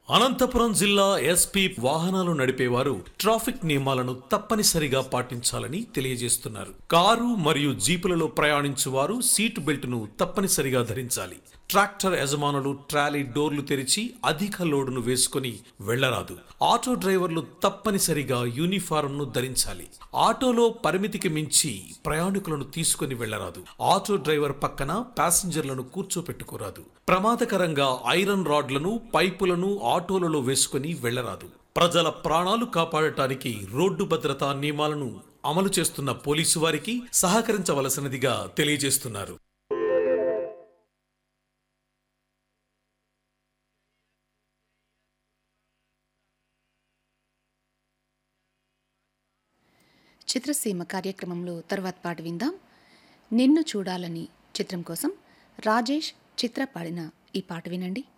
అనంతపురం జిల్లా ఎస్పీ వాహనాలు నడిపేవారు ట్రాఫిక్ నియమాలను తప్పనిసరిగా పాటించాలని తెలియజేస్తున్నారు కారు మరియు జీపులలో ప్రయాణించువారు సీటు బెల్ట్ను తప్పనిసరిగా ధరించాలి ట్రాక్టర్ యజమానులు ట్రాలీ డోర్లు తెరిచి అధిక లోడును వేసుకుని వెళ్లరాదు ఆటో డ్రైవర్లు తప్పనిసరిగా యూనిఫారంను ధరించాలి ఆటోలో పరిమితికి మించి ప్రయాణికులను తీసుకుని వెళ్లరాదు ఆటో డ్రైవర్ పక్కన ప్యాసింజర్లను కూర్చోపెట్టుకోరాదు ప్రమాదకరంగా ఐరన్ రాడ్లను పైపులను ఆటోలలో వేసుకుని వెళ్లరాదు ప్రజల ప్రాణాలు కాపాడటానికి రోడ్డు భద్రతా నియమాలను అమలు చేస్తున్న పోలీసు వారికి సహకరించవలసినదిగా తెలియజేస్తున్నారు చిత్రసీమ కార్యక్రమంలో తర్వాత పాట విందాం నిన్ను చూడాలని చిత్రం కోసం రాజేష్ చిత్ర పాడిన ఈ పాట వినండి